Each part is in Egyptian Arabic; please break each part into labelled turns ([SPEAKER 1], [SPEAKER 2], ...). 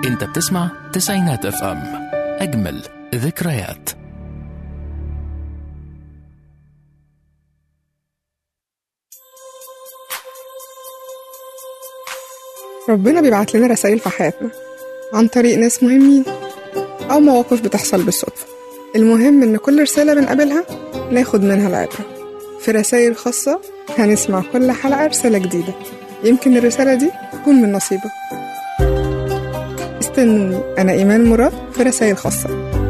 [SPEAKER 1] انت بتسمع تسعينات اف ام اجمل ذكريات
[SPEAKER 2] ربنا بيبعت لنا رسائل في حياتنا عن طريق ناس مهمين أو مواقف بتحصل بالصدفة المهم إن كل رسالة بنقابلها ناخد منها العبرة في رسائل خاصة هنسمع كل حلقة رسالة جديدة يمكن الرسالة دي تكون من نصيبك استنوني أنا إيمان مراد في رسائل خاصة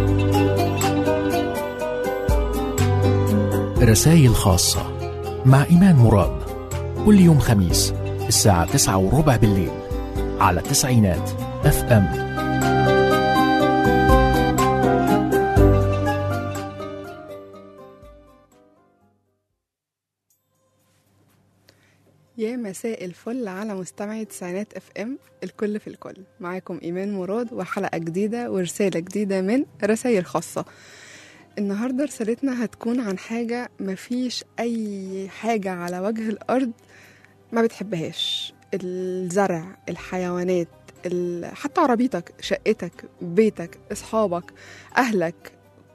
[SPEAKER 1] رسائل خاصة مع إيمان مراد كل يوم خميس الساعة تسعة وربع بالليل على تسعينات اف ام
[SPEAKER 2] يا مساء الفل على مستمعي تسعينات اف ام الكل في الكل معاكم ايمان مراد وحلقه جديده ورساله جديده من رسائل خاصه النهارده رسالتنا هتكون عن حاجه مفيش اي حاجه على وجه الارض ما بتحبهاش الزرع الحيوانات ال- حتى عربيتك شقتك بيتك اصحابك اهلك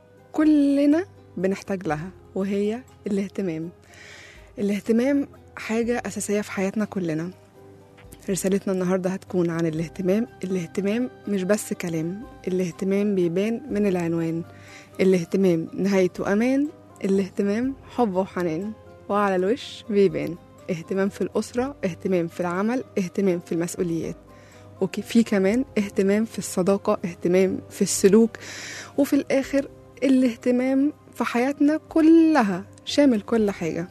[SPEAKER 2] كلنا بنحتاج لها وهي الاهتمام الاهتمام حاجة أساسية في حياتنا كلنا رسالتنا النهاردة هتكون عن الاهتمام الاهتمام مش بس كلام الاهتمام بيبان من العنوان الاهتمام نهايته أمان الاهتمام حب وحنان وعلى الوش بيبان اهتمام في الأسرة اهتمام في العمل اهتمام في المسؤوليات وفي كمان اهتمام في الصداقة اهتمام في السلوك وفي الآخر الاهتمام في حياتنا كلها شامل كل حاجة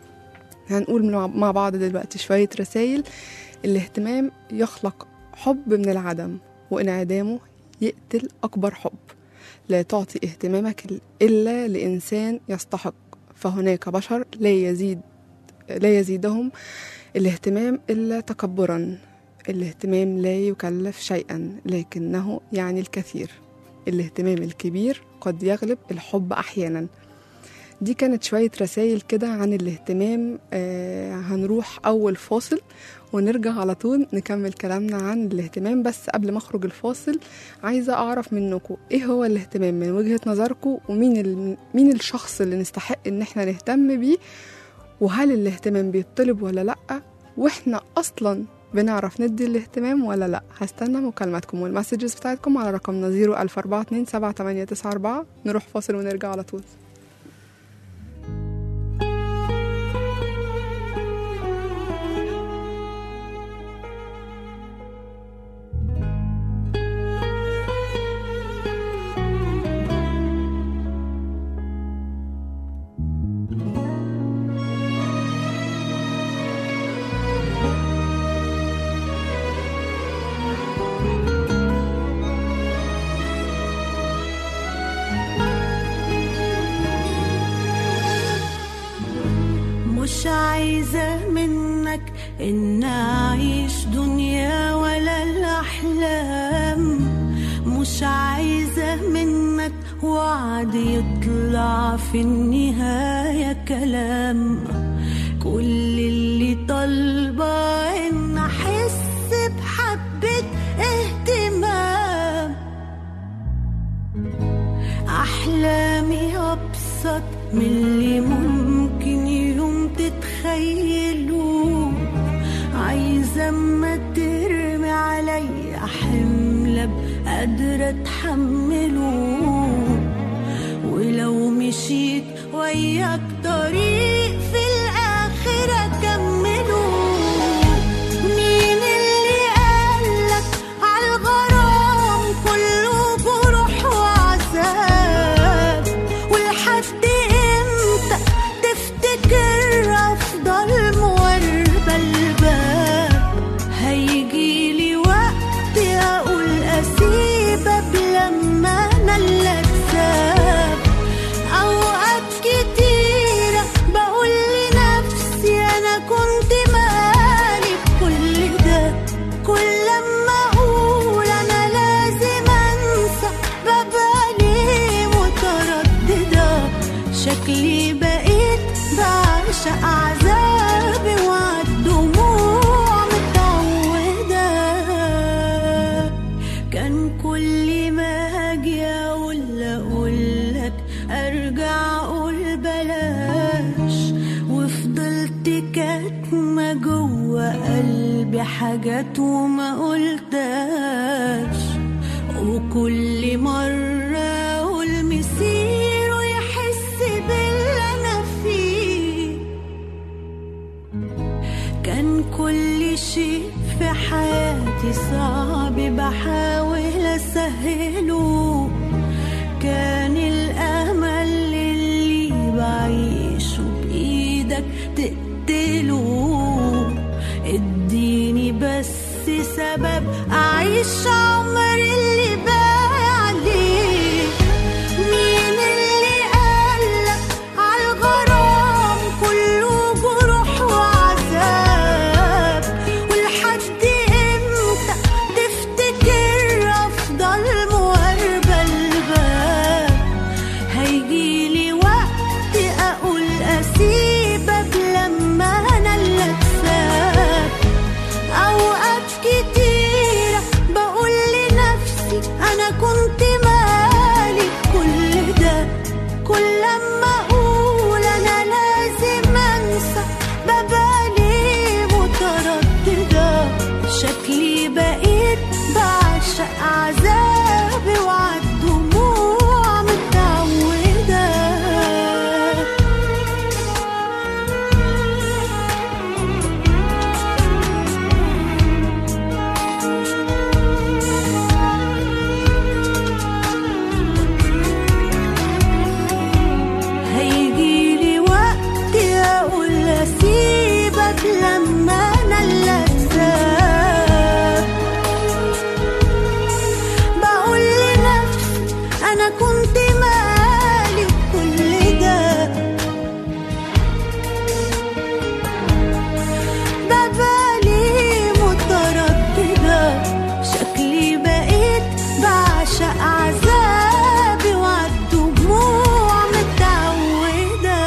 [SPEAKER 2] هنقول مع- مع بعض دلوقتي شوية رسائل الاهتمام يخلق حب من العدم وانعدامه يقتل أكبر حب لا تعطي اهتمامك إلا لإنسان يستحق فهناك بشر لا يزيد لا يزيدهم الاهتمام إلا تكبرا الاهتمام لا يكلف شيئا لكنه يعني الكثير الاهتمام الكبير قد يغلب الحب أحيانا دي كانت شوية رسائل كده عن الاهتمام آه هنروح أول فاصل ونرجع على طول نكمل كلامنا عن الاهتمام بس قبل ما أخرج الفاصل عايزة أعرف منكم إيه هو الاهتمام من وجهة نظركم ومين ال... مين الشخص اللي نستحق إن إحنا نهتم بيه وهل الاهتمام بيطلب ولا لأ وإحنا أصلا بنعرف ندي الاهتمام ولا لأ هستنى مكالماتكم والمسجز بتاعتكم على رقمنا 01427 نروح فاصل ونرجع على طول
[SPEAKER 3] مش عايزة منك إن أعيش دنيا ولا الأحلام مش عايزة منك وعد يطلع في النهاية كلام كل اللي طالبة إن أحس بحبة اهتمام أحلامي أبسط من اللي ممكن يوم تتخيلوا عايزة أما ترمي عليا حمل أبقى قادرة أتحمله ولو مشيت وياك طريق في الآخر أكمله مين اللي قالك عالغرام كله جروح وعذاب ولحد امتى تفتكر افضل مواربة الباب هيجيلي وقت اقول اسيبك لما انا اللي اكسب اوقات كتيرة بقول كلمة جوه قلبي حاجات وما قلتهاش وكل مرة أقول مسيره يحس باللي أنا فيه كان كل شيء في حياتي صعب بحاول أسهله كان الأمل اللي بعيشه بإيدك تقتله اديني بس سبب أعيش عمر اللي باقي عليه مين اللي قالك عالغرام كله جروح وعذاب ولحد امتى تفتكر افضل مواربة الباب هيجيلي وقت اقول اسيبك لما انا اللي اتساب اوقات كتيرة بقول لنفسي انا كنت مالي كل ده كل لما اقول انا لازم انسى ببالي مترددة شكلي بقيت بعشق عذابي وعالدموع متعودة هيجيلي وقت اقول اسيبك لما انا اللي اتساب بقول لنفسي انا كنت مالي كل ده ببالي مترددة شكلي بقيت بعشق عذابي وعالدموع متعودة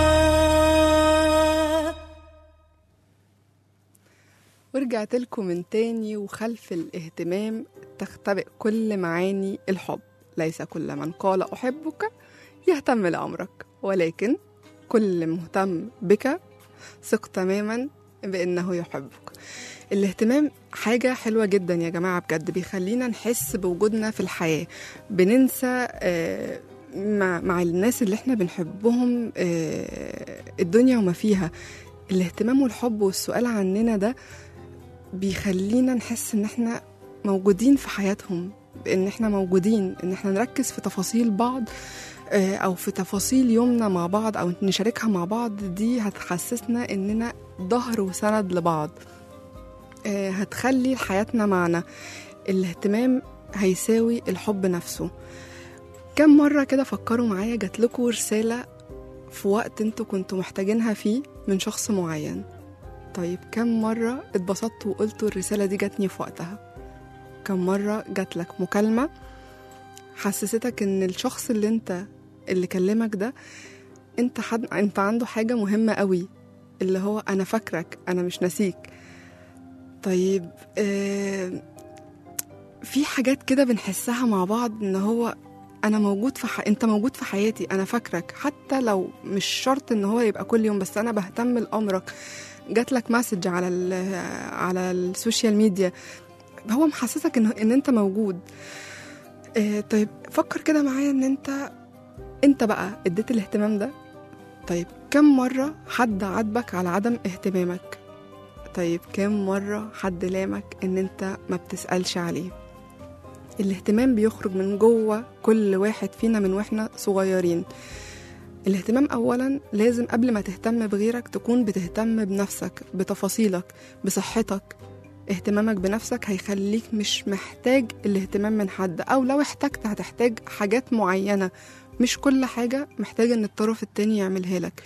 [SPEAKER 2] ورجعت لكم من تاني وخلف الاهتمام تختبئ كل معاني الحب ليس كل من قال أحبك يهتم لأمرك ولكن كل مهتم بك ثق تماما بأنه يحبك الاهتمام حاجة حلوة جدا يا جماعة بجد بيخلينا نحس بوجودنا في الحياة بننسى آه، مع, مع الناس اللي احنا بنحبهم آه، الدنيا وما فيها الاهتمام والحب والسؤال عننا ده بيخلينا نحس ان احنا موجودين في حياتهم بان احنا موجودين ان احنا نركز في تفاصيل بعض آه، او في تفاصيل يومنا مع بعض او نشاركها مع بعض دي هتحسسنا اننا ظهر وسند لبعض آه، هتخلي حياتنا معنا الاهتمام هيساوي الحب نفسه كم مرة كده فكروا معايا جاتلكوا رسالة في وقت انتوا كنتوا محتاجينها فيه من شخص معين طيب كم مرة اتبسطت وقلتوا الرسالة دي جاتني في وقتها كم مرة جاتلك مكالمة حسستك ان الشخص اللي انت اللي كلمك ده انت حد انت عنده حاجة مهمة قوي اللي هو انا فاكرك انا مش ناسيك طيب آه في حاجات كده بنحسها مع بعض ان هو انا موجود في ح... انت موجود في حياتي انا فاكرك حتى لو مش شرط ان هو يبقى كل يوم بس انا بهتم لامرك جات لك مسج على ال... على السوشيال ميديا هو محسسك ان ان انت موجود آه طيب فكر كده معايا ان انت انت بقى اديت الاهتمام ده طيب كم مرة حد عاتبك على عدم اهتمامك طيب كم مرة حد لامك ان انت ما بتسألش عليه الاهتمام بيخرج من جوه كل واحد فينا من واحنا صغيرين الاهتمام اولا لازم قبل ما تهتم بغيرك تكون بتهتم بنفسك بتفاصيلك بصحتك اهتمامك بنفسك هيخليك مش محتاج الاهتمام من حد او لو احتجت هتحتاج حاجات معينة مش كل حاجة محتاج ان الطرف التاني يعملها لك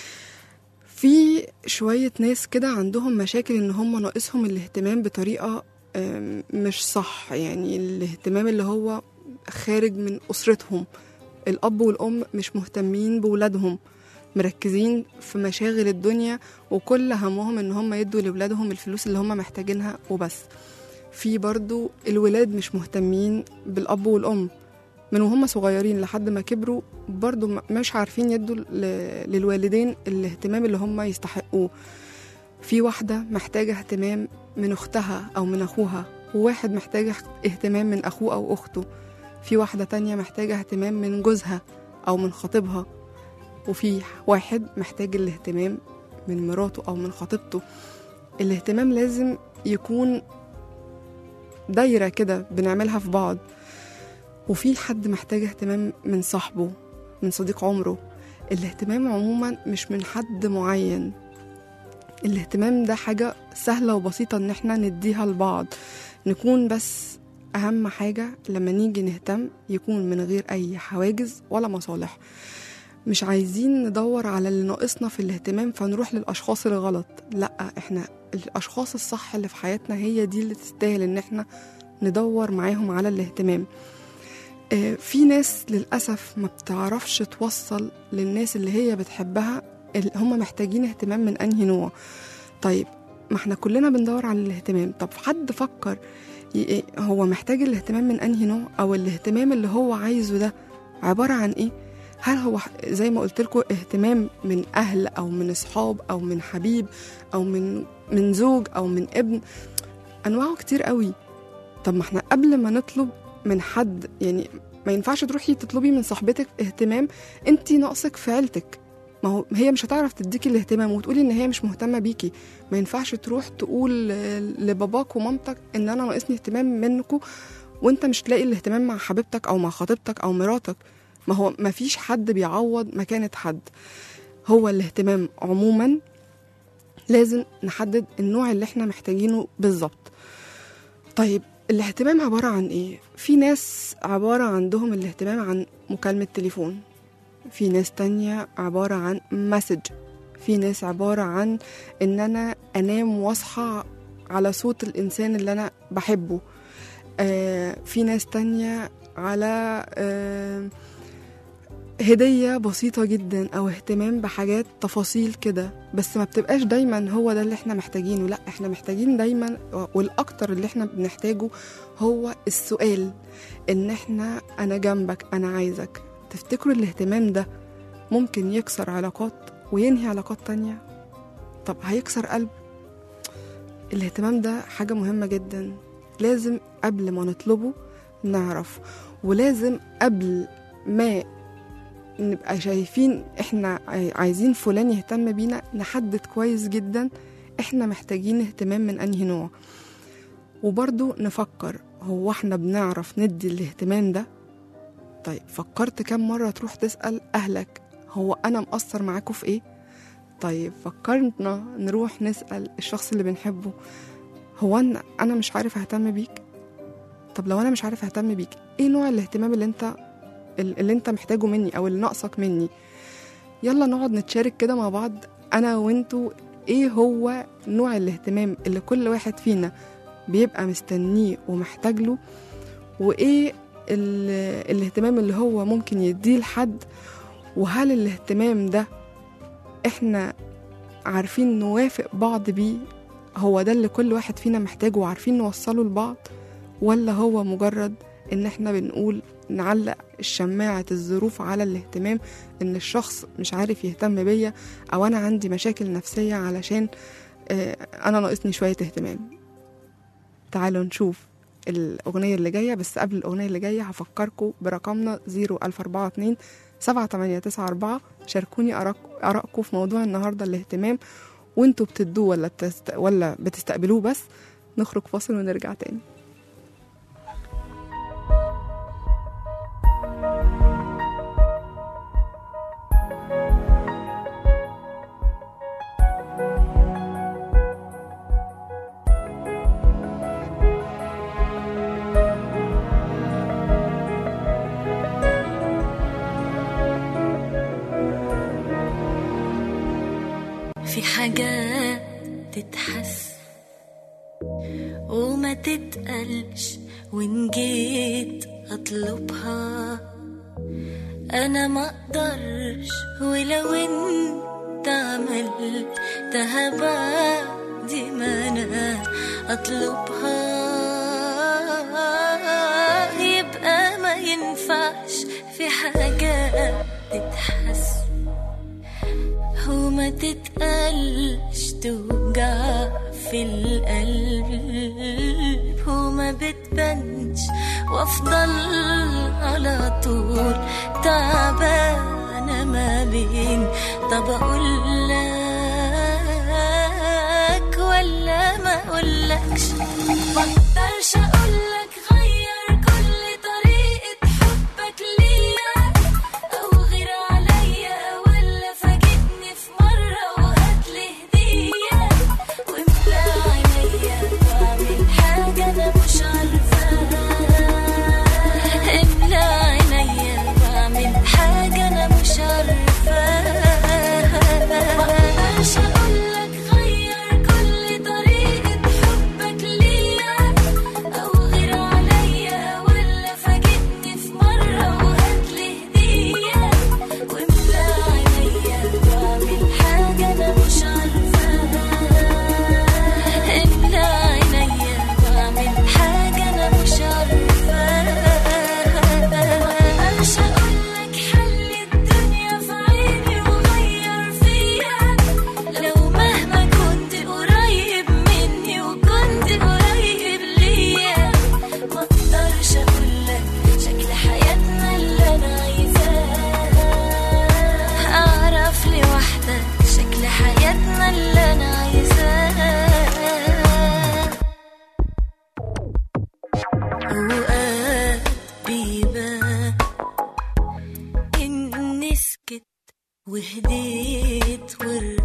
[SPEAKER 2] في شوية ناس كده عندهم مشاكل ان هم ناقصهم الاهتمام بطريقة آم، مش صح يعني الاهتمام اللي هو خارج من أسرتهم الأب والأم مش مهتمين بولادهم مركزين في مشاغل الدنيا وكل همهم ان هم يدوا لولادهم الفلوس اللي هم محتاجينها وبس في برضو الولاد مش مهتمين بالأب والأم من وهم صغيرين لحد ما كبروا برضو م- مش عارفين يدوا ل- للوالدين الاهتمام اللي هم يستحقوه في واحدة محتاجة اهتمام من أختها أو من أخوها وواحد محتاج اهتمام من أخوه أو أخته في واحدة تانية محتاجة اهتمام من جوزها أو من خطيبها وفي واحد محتاج الاهتمام من مراته أو من خطيبته الاهتمام لازم يكون دايرة كده بنعملها في بعض وفي حد محتاج اهتمام من صاحبه من صديق عمره الاهتمام عموما مش من حد معين الاهتمام ده حاجة سهلة وبسيطة ان احنا نديها لبعض نكون بس أهم حاجة لما نيجي نهتم يكون من غير أي حواجز ولا مصالح مش عايزين ندور على اللي ناقصنا في الاهتمام فنروح للأشخاص الغلط لا احنا الأشخاص الصح اللي في حياتنا هي دي اللي تستاهل ان احنا ندور معاهم على الاهتمام آه، في ناس للأسف ما بتعرفش توصل للناس اللي هي بتحبها اللي هم محتاجين اهتمام من أنهي نوع طيب ما احنا كلنا بندور على الاهتمام طب حد فكر ي- هو محتاج الاهتمام من أنهي نوع أو الاهتمام اللي هو عايزه ده عبارة عن إيه هل هو ح- زي ما قلت لكم اهتمام من أهل أو من أصحاب أو من حبيب أو من من زوج أو من ابن أنواعه كتير قوي طب ما احنا قبل ما نطلب من حد يعني ما ينفعش تروحي تطلبي من صاحبتك اهتمام انت ناقصك في عيلتك ما هو هي مش هتعرف تديكي الاهتمام وتقولي ان هي مش مهتمه بيكي ما ينفعش تروح تقول ل- لباباك ومامتك ان انا ناقصني اهتمام منكم وانت مش تلاقي الاهتمام مع حبيبتك او مع خطيبتك او مراتك ما هو ما فيش حد بيعوض مكانة حد هو الاهتمام عموما لازم نحدد النوع اللي احنا محتاجينه بالظبط طيب الاهتمام عبارة عن ايه؟ في ناس عبارة عندهم الاهتمام عن مكالمة تليفون في ناس تانية عبارة عن مسج في ناس عبارة عن ان انا انام واصحى على صوت الانسان اللي انا بحبه آه في ناس تانية على آه هدية بسيطة جدا أو اهتمام بحاجات تفاصيل كده بس ما بتبقاش دايما هو ده اللي احنا محتاجينه لا احنا محتاجين دايما والأكتر اللي احنا بنحتاجه هو السؤال ان احنا أنا جنبك أنا عايزك تفتكروا الاهتمام ده ممكن يكسر علاقات وينهي علاقات تانية طب هيكسر قلب الاهتمام ده حاجة مهمة جدا لازم قبل ما نطلبه نعرف ولازم قبل ما نبقى شايفين احنا عاي- عايزين فلان يهتم بينا نحدد كويس جدا احنا محتاجين اهتمام من انهي نوع وبرضو نفكر هو احنا بنعرف ندي الاهتمام ده طيب فكرت كم مرة تروح تسأل أهلك هو أنا مقصر معاكوا في إيه؟ طيب فكرنا نروح نسأل الشخص اللي بنحبه هو أنا أنا مش عارف أهتم بيك؟ طب لو أنا مش عارف أهتم بيك إيه نوع الاهتمام اللي أنت اللي أنت محتاجه مني أو اللي ناقصك مني؟ يلا نقعد نتشارك كده مع بعض أنا وأنتوا إيه هو نوع الاهتمام اللي كل واحد فينا بيبقى مستنيه ومحتاج له وإيه ال- الاهتمام اللي هو ممكن يديه لحد وهل الاهتمام ده احنا عارفين نوافق بعض بيه هو ده اللي كل واحد فينا محتاجه وعارفين نوصله لبعض ولا هو مجرد ان احنا بنقول نعلق شماعة الظروف على الاهتمام ان الشخص مش عارف يهتم بيا او انا عندي مشاكل نفسية علشان آه، انا ناقصني شوية اهتمام تعالوا نشوف الأغنية اللي جاية بس قبل الأغنية اللي جاية هفكركم برقمنا 01042 7894 شاركوني آراء- آرائكم في موضوع النهاردة الاهتمام وانتوا بتدوه ولا بتست... ولا بتستقبلوه بس نخرج فاصل ونرجع تاني
[SPEAKER 4] في حاجات تتحس وما تتقلش وإن جيت أطلبها أنا ما أقدرش ولو أنت عملتها بعد ما أنا أطلبها يبقى ما ينفعش في حاجات تتحس وما تتقلش توجع في القلب وما بتبانش وافضل على طول تعبانة ما بين طب اقول لك ولا ما اقولكش مقدرش اقولك غير كل طريقة حبك ليا او غير عليا ولا فاجئني في مرة وهاتلي هدية واملى عينيا واعمل حاجة انا مش عارفاها املى عينيا واعمل حاجة انا مش عارفاها مقدرش اقولك غير كل طريقة حبك ليا او غير عليا ولا فاجئني في مرة وهاتلي هدية واملى عينيا واعمل حاجة انا مش عارفاها املى عينيا واعمل حاجة انا مش عارفاها مقدرش اقولك حل الدنيا في عيني وغير فيا لو مهما كنت قريب مني وكنت قريب ليا مقدرش اقولك شكل حياتنا اللي انا عايزاه اعرف لوحدك شكل حياتنا اللي انا عايزاه اوقات بيبان اني سكت وهديت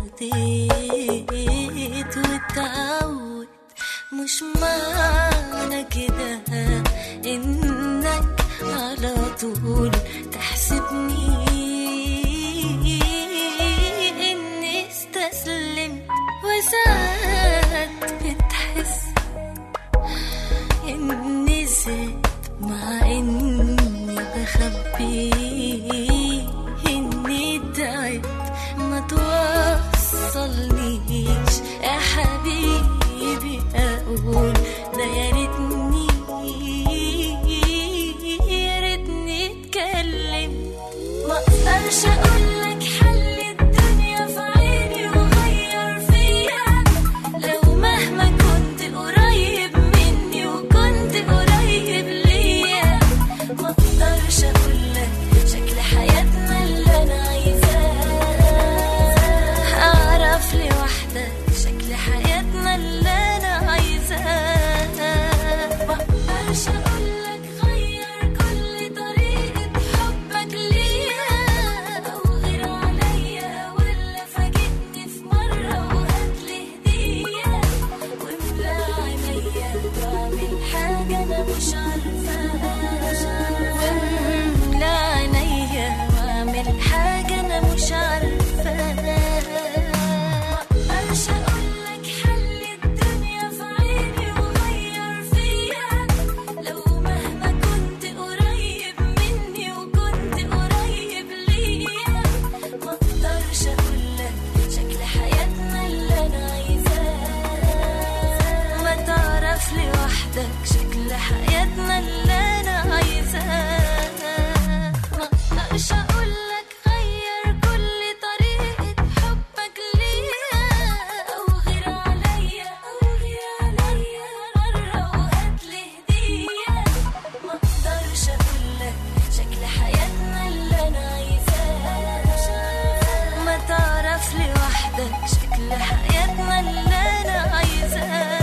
[SPEAKER 4] ورديت واتعود مش معنى كده انك على طول تحسبني اني استسلمت وساعات بتحس اني زدت مع اني بخبي اني تعبت ما توصلنيش يا حبيبي اقول ده يا ريتني يا ريتني اتكلم ما اقدرش اقولك حل الدنيا في عيني وغير فيا لو مهما كنت قريب مني وكنت قريب ليا ما اقدرش اقولك شكل حياتنا اللي انا عايزاه اعرف لوحدك شكل حياتنا اللي انا عايزاه ما اقدرش اقولك غير كل طريقة حبك ليا او غير عليا ولا فاجئني في مرة وهاتلي هدية واملى عينيا واعمل حاجة انا مش عارفاها واملى عينيا واعمل حاجة انا مش عارفاها مقدرش اقولك حل الدنيا في عيني وغير فيا لو مهما كنت قريب مني وكنت قريب ليا ما اقدرش اقولك شكل حياتنا اللي انا عايزاه ما تعرف لوحدك شكل حياتنا اللي انا عايزاه ما اقدرش اقولك غير كل طريقة حبك ليا او غير عليا او غير عليا مرة وهاتلي هدية ما اقدرش اقولك شكل حياتنا اللي انا عايزاه ما تعرف لوحدك شكل حياتنا اللي انا عايزاه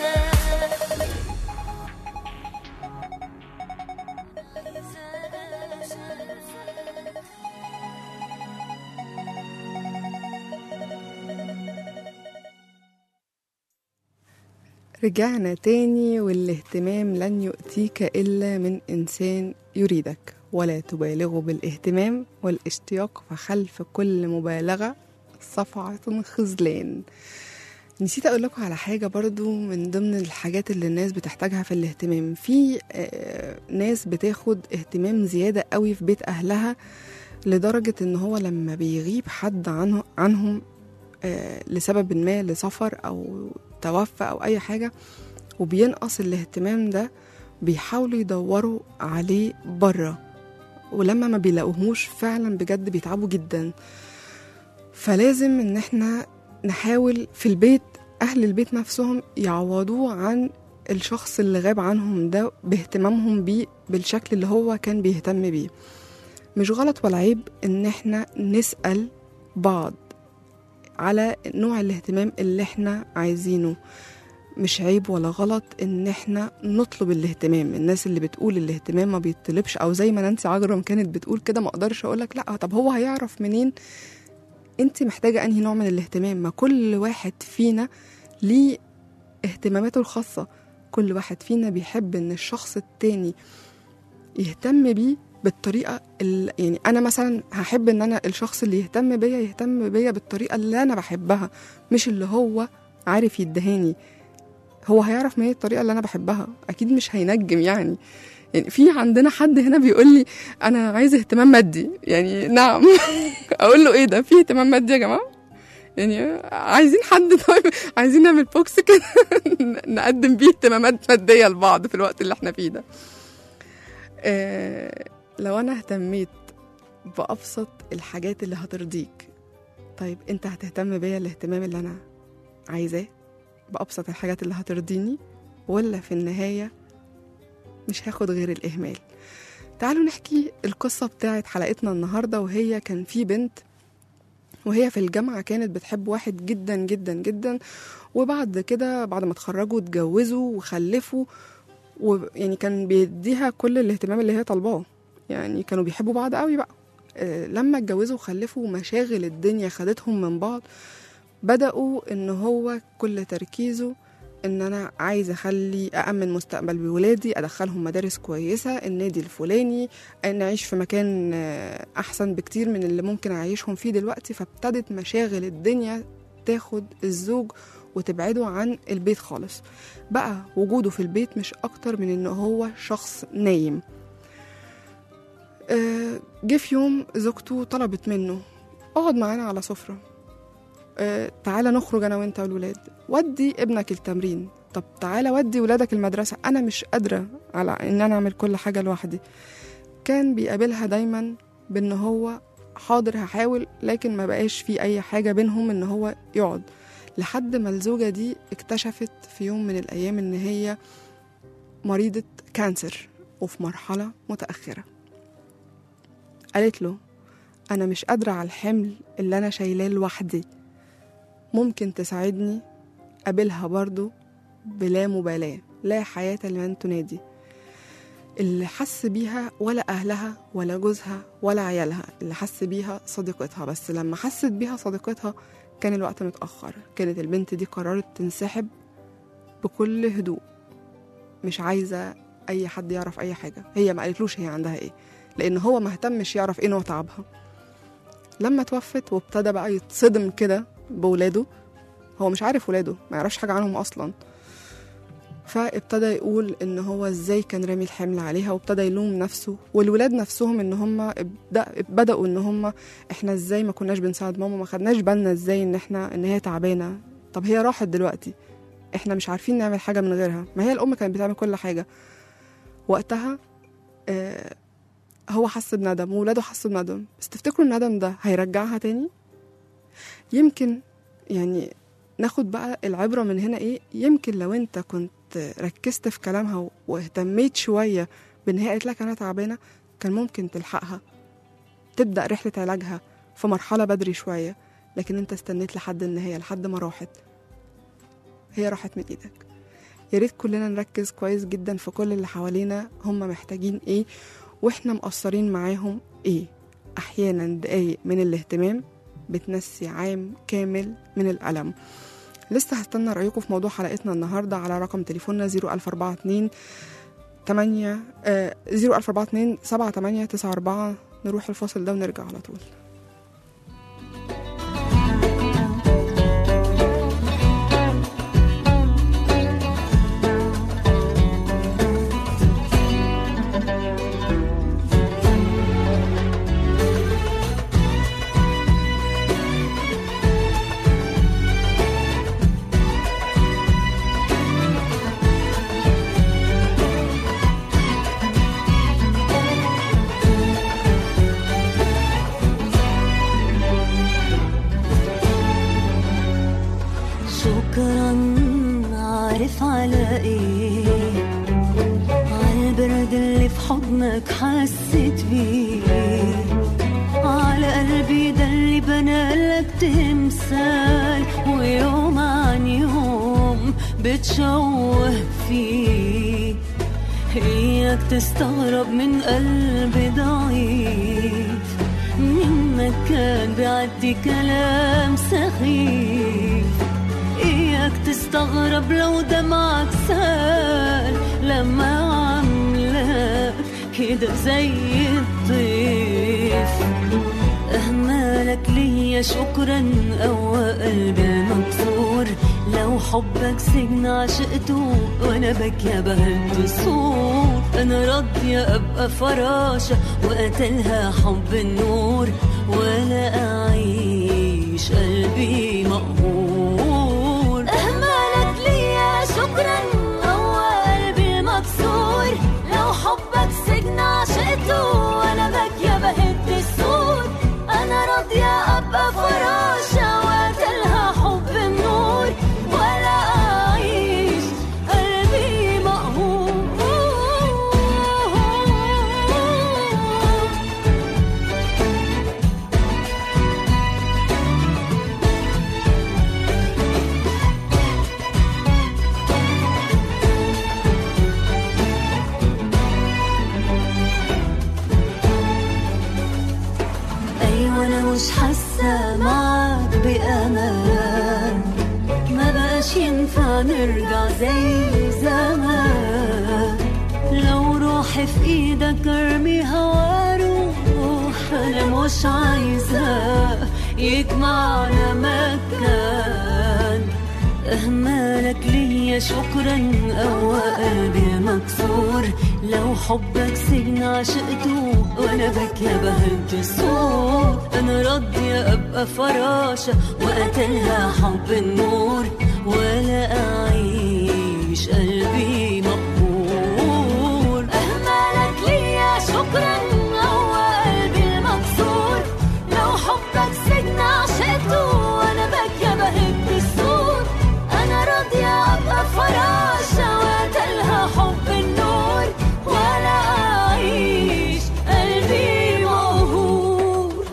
[SPEAKER 2] رجعنا تاني والاهتمام لن يؤتيك إلا من إنسان يريدك ولا تبالغ بالاهتمام والاشتياق فخلف كل مبالغة صفعة خذلان نسيت أقول لكم على حاجة برضو من ضمن الحاجات اللي الناس بتحتاجها في الاهتمام في آه، ناس بتاخد اهتمام زيادة قوي في بيت أهلها لدرجة إن هو لما بيغيب حد عنه عنهم آه، لسبب ما لسفر أو توفى أو أي حاجة وبينقص الاهتمام ده بيحاولوا يدوروا عليه بره ولما ما بيلاقوهوش فعلا بجد بيتعبوا جدا فلازم ان احنا نحاول في البيت أهل البيت نفسهم يعوضوه عن الشخص اللي غاب عنهم ده باهتمامهم بيه بالشكل اللي هو كان بيهتم بيه مش غلط ولا عيب إن احنا نسأل بعض على نوع الاهتمام اللي احنا عايزينه مش عيب ولا غلط ان احنا نطلب الاهتمام الناس اللي بتقول الاهتمام ما بيطلبش او زي ما نانسي عجرم كانت بتقول كده ما اقدرش اقولك لا طب هو هيعرف منين انت محتاجة انهي نوع من الاهتمام ما كل واحد فينا ليه اهتماماته الخاصة كل واحد فينا بيحب ان الشخص التاني يهتم بيه بالطريقة اللي يعني أنا مثلا هحب إن أنا الشخص اللي يهتم بيا يهتم بيا بالطريقة اللي أنا بحبها مش اللي هو عارف يدهاني هو هيعرف منين الطريقة اللي أنا بحبها أكيد مش هينجم يعني يعني في عندنا حد هنا بيقول لي أنا عايز اهتمام مادي يعني نعم أقول له إيه ده في اهتمام مادي يا جماعة يعني عايزين حد طيب عايزين نعمل بوكس كده نقدم بيه اهتمامات مادية لبعض في الوقت اللي احنا فيه ده آه، لو أنا اهتميت بأبسط الحاجات اللي هترضيك طيب أنت هتهتم بيا الاهتمام اللي أنا عايزاه بأبسط الحاجات اللي هترضيني ولا في النهاية مش هاخد غير الإهمال تعالوا نحكي القصة بتاعت حلقتنا النهاردة وهي كان في بنت وهي في الجامعة كانت بتحب واحد جدا جدا جدا وبعد كده بعد ما اتخرجوا اتجوزوا وخلفوا ويعني كان بيديها كل الاهتمام اللي هي طالباه يعني كانوا بيحبوا بعض قوي بقى آه، لما اتجوزوا وخلفوا مشاغل الدنيا خدتهم من بعض بدأوا إن هو كل تركيزه إن أنا عايز أخلي أأمن مستقبل بولادي أدخلهم مدارس كويسة النادي الفلاني أن أعيش في مكان آه، أحسن بكتير من اللي ممكن أعيشهم فيه دلوقتي فابتدت مشاغل الدنيا تاخد الزوج وتبعده عن البيت خالص بقى وجوده في البيت مش أكتر من إن هو شخص نايم آه، جه في يوم زوجته طلبت منه اقعد معانا على سفرة آه، تعالى نخرج انا وانت والولاد ودي ابنك التمرين طب تعالى ودي ولادك المدرسة انا مش قادرة على ان انا اعمل كل حاجة لوحدي كان بيقابلها دايما بان هو حاضر هحاول لكن ما بقاش في اي حاجة بينهم ان هو يقعد لحد ما الزوجة دي اكتشفت في يوم من الايام ان هي مريضة كانسر وفي مرحلة متأخرة قالت له أنا مش قادرة على الحمل اللي أنا شايلاه لوحدي ممكن تساعدني قابلها برضو بلا مبالاة لا حياة لمن تنادي اللي حس بيها ولا أهلها ولا جوزها ولا عيالها اللي حس بيها صديقتها بس لما حست بيها صديقتها كان الوقت متأخر كانت البنت دي قررت تنسحب بكل هدوء مش عايزة أي حد يعرف أي حاجة هي ما قالتلوش هي عندها إيه لأن هو ما اهتمش يعرف إيه نوع تعبها لما توفت وابتدى بقى يتصدم كده بولاده هو مش عارف ولاده ما يعرفش حاجة عنهم أصلا فابتدى يقول ان هو ازاي كان رامي الحمل عليها وابتدى يلوم نفسه والولاد نفسهم ان هم ابدأ بدأوا ان هم احنا ازاي ما كناش بنساعد ماما ما خدناش بالنا ازاي ان احنا ان هي تعبانه طب هي راحت دلوقتي احنا مش عارفين نعمل حاجه من غيرها ما هي الام كانت بتعمل كل حاجه وقتها آه هو حس بندم وولاده حسوا بندم بس تفتكروا الندم ده هيرجعها تاني يمكن يعني ناخد بقى العبرة من هنا ايه يمكن لو انت كنت ركزت في كلامها واهتميت شوية بان هي قالت لك انا تعبانة كان ممكن تلحقها تبدأ رحلة علاجها في مرحلة بدري شوية لكن انت استنيت لحد النهاية لحد ما راحت هي راحت من ايدك يا ريت كلنا نركز كويس جدا في كل اللي حوالينا هم محتاجين ايه واحنا مقصرين معاهم ايه احيانا دقايق من الاهتمام بتنسي عام كامل من الألم لسه هستنى رأيكم في موضوع حلقتنا النهاردة على رقم تليفوننا 01042 8 آه 01042 7894 نروح الفاصل ده ونرجع على طول
[SPEAKER 3] عارف على ايه عالبرد اللي في حضنك حسيت بيه على قلبي ده اللي بنالك تمثال ويوم عن يوم بتشوه فيه اياك تستغرب من قلبي ضعيف منك كان بيعدي كلام سخيف اياك تستغرب لو دمعك سال لما عملك كده زي الطيف أهمالك ليا شكرا قوى قلبي المكسور لو حبك سجن عشقته وانا بكي بهد الصور انا راضية ابقى فراشة وقتلها حب النور ولا اعيش قلبي مقهور اهمالك ليا شكرا قوى قلبي المكسور لو حبك سجن عشقته وانا بكي بهد السور انا راضية ابقى فراشة وقتلها حب النور ولا اعيش قلبي مقهور أيوة أنا مش حاسة معاك بأمان ما بقاش ينفع نرجع زي زمان لو روحي في إيدك أرميها وأروح أنا مش عايزة يجمعنا مكان أهمالك ليا شكرا قوى قلبي مكسور لو حبك سجن عشقته وانا بكي بهد الصور انا راضية ابقى فراشة وقتلها حب النور ولا اعيش قلبي مقهور اهمالك ليا شكرا قوى قلبي المكسور لو حبك سجن عشقته وانا بكي بهد السور انا راضية ابقى فراشة وقتلها حب النور ولا اعيش قلبي مقهور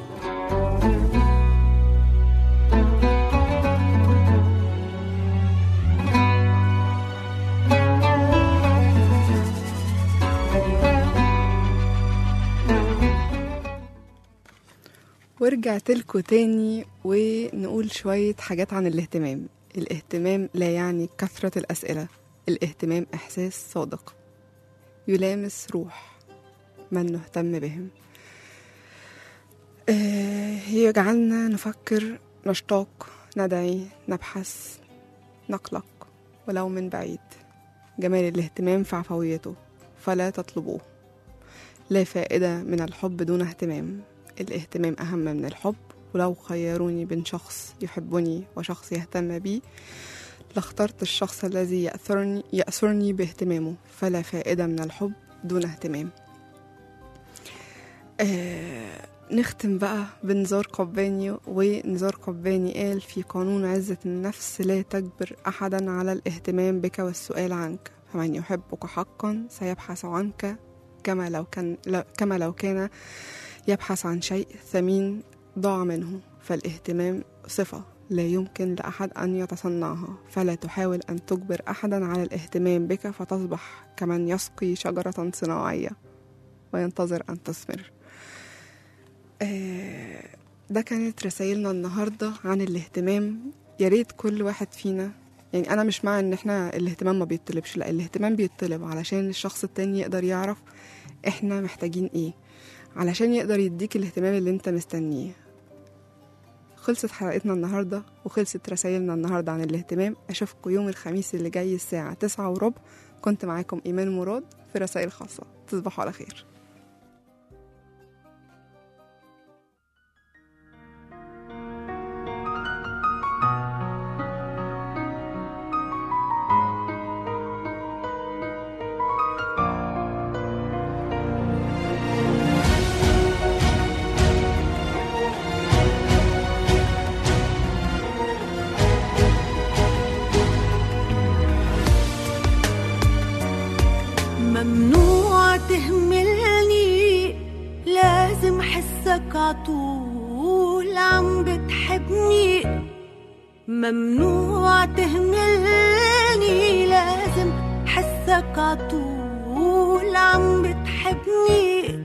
[SPEAKER 2] ورجعت لكم تاني ونقول شوية حاجات عن الاهتمام الاهتمام لا يعني كثرة الأسئلة الاهتمام إحساس صادق يلامس روح من نهتم بهم آه، يجعلنا نفكر نشتاق ندعي نبحث نقلق ولو من بعيد جمال الاهتمام في عفويته فلا تطلبوه لا فائدة من الحب دون اهتمام الاهتمام أهم من الحب ولو خيروني بين شخص يحبني وشخص يهتم بي لاخترت الشخص الذي يأثرني, يأثرني باهتمامه فلا فائدة من الحب دون اهتمام آه نختم بقى بنزار قباني ونزار قباني قال في قانون عزة النفس لا تجبر أحدا على الاهتمام بك والسؤال عنك فمن يحبك حقا سيبحث عنك كما لو كان لو كما لو كان يبحث عن شيء ثمين ضاع منه فالاهتمام صفة لا يمكن لأحد أن يتصنعها فلا تحاول أن تجبر أحدا على الاهتمام بك فتصبح كمن يسقي شجرة صناعية وينتظر أن تثمر آه، ده كانت رسائلنا النهاردة عن الاهتمام يا ريت كل واحد فينا يعني أنا مش مع إن إحنا الاهتمام ما بيطلبش لا الاهتمام بيطلب علشان الشخص التاني يقدر يعرف إحنا محتاجين إيه علشان يقدر يديك الاهتمام اللي انت مستنيه خلصت حلقتنا النهاردة وخلصت رسائلنا النهاردة عن الاهتمام أشوفكم يوم الخميس اللي جاي الساعة تسعة وربع كنت معاكم إيمان مراد في رسائل خاصة تصبحوا على خير
[SPEAKER 3] ممنوع تهملني لازم حسك عطول عم بتحبني ممنوع تهملني لازم حسك عطول عم بتحبني